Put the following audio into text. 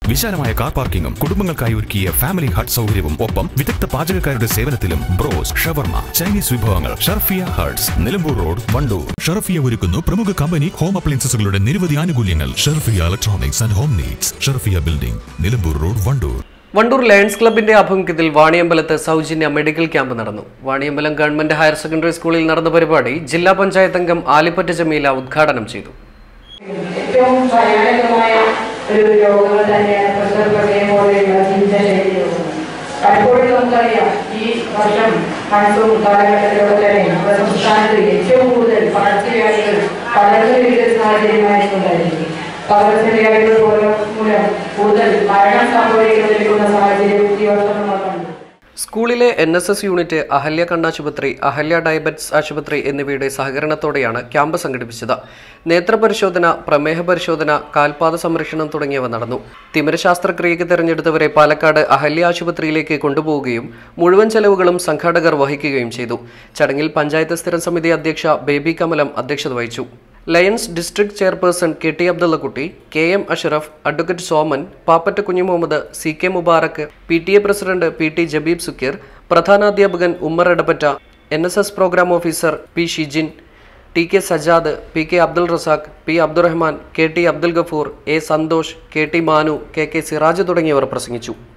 വിശാലമായ കാർ പാർക്കിംഗും കുടുംബങ്ങൾക്കായി ഒരുക്കിയ family hut സൗകര്യവും ഒപ്പം വിദഗ്ധ പാചകക്കാരുടെ സേവനത്തിലും ബ്രോസ് ഷവർമ ചൈനീസ് വിഭവങ്ങൾ ഷർഫിയ ഹട്ട്സ് നിലമ്പൂർ റോഡ് വണ്ടൂർ ഷർഫിയ ഒരുക്കുന്നു പ്രമുഖ കമ്പനി ഹോം അപ്ലയൻസസുകളുടെ നിരവധി ആനുകൂല്യങ്ങൾ Sharfiya electronics and home needs Sharfiya building Nilambur road Wandoor Wandoor Lions ക്ലബിന്റെ ആഭിമുഖ്യത്തിൽ വാണിയമ്പലത്ത് സൗജന്യ മെഡിക്കൽ ക്യാമ്പ് നടന്നു വാണിയമ്പലം ഗവൺമെന്റ് ഹയർ സെക്കൻഡറി സ്കൂളിൽ നടന്ന പരിപാടി ജില്ലാ പഞ്ചായത്ത് അംഗം ആലിപ്പറ്റ ജമീല ഉദ്ഘാടനം ചെയ്തു ഏറ്റവും ഭയാനകമായ ഒരു രോഗങ്ങൾ തന്നെയാണ് പ്രഷർ പ്രമേയം പോലെയുള്ള ജീവിതശൈലി രോഗങ്ങൾ പലപ്പോഴും നമുക്കറിയാം ഈ വർഷം മൺസൂൺ കാലഘട്ടത്തിലൊക്കെ തന്നെ നമ്മുടെ സംസ്ഥാനത്ത് ഏറ്റവും കൂടുതൽ പകർച്ചവ്യാധികൾ പകർന്നു വീഴുന്ന സാഹചര്യമായിരുന്നു ഉണ്ടായിരിക്കും പകർച്ചവ്യാധികൾ മൂലം മൂലം കൂടുതൽ മരണം സംഭവിക്കുന്ന സാഹചര്യം ഈ വർഷം നമ്മൾ കണ്ടു സ്കൂളിലെ N S S unit Ahalya കണ്ണാശുപത്രി അഹല്യ ഡയബറ്റിസ് ആശുപത്രി എന്നിവയുടെ സഹകരണത്തോടെയാണ് ക്യാമ്പ് സംഘടിപ്പിച്ചത് നേത്രപരിശോധന പ്രമേഹ പരിശോധന കാൽപാദ സംരക്ഷണം തുടങ്ങിയവ നടന്നു തിമിര ശാസ്ത്രക്രിയയ്ക്ക് തിരഞ്ഞെടുത്തവരെ പാലക്കാട് അഹല്യ ആശുപത്രിയിലേക്ക് കൊണ്ടുപോവുകയും മുഴുവൻ ചെലവുകളും സംഘാടകർ വഹിക്കുകയും ചെയ്തു ചടങ്ങിൽ പഞ്ചായത്ത് സ്ഥിരം സമിതി അധ്യക്ഷ ബേബി കമലം അധ്യക്ഷത വഹിച്ചു ലയൺസ് ഡിസ്ട്രിക്ട് ചെയർപേഴ്സൺ K T Abdullakutty K M Ashraf advocate Soman Pappatta Kunju Muhammad C K Mubarak P T A president P T Jabeeb Sukkeer പ്രധാനാധ്യാപകൻ Ummer Edappatta N S S programme officer P Shijin T K Sajad P K Abdul Razak P Abdurahman K T Abdul Gafoor A Santhosh K T Manu K K Siraj തുടങ്ങിയവർ പ്രസംഗിച്ചു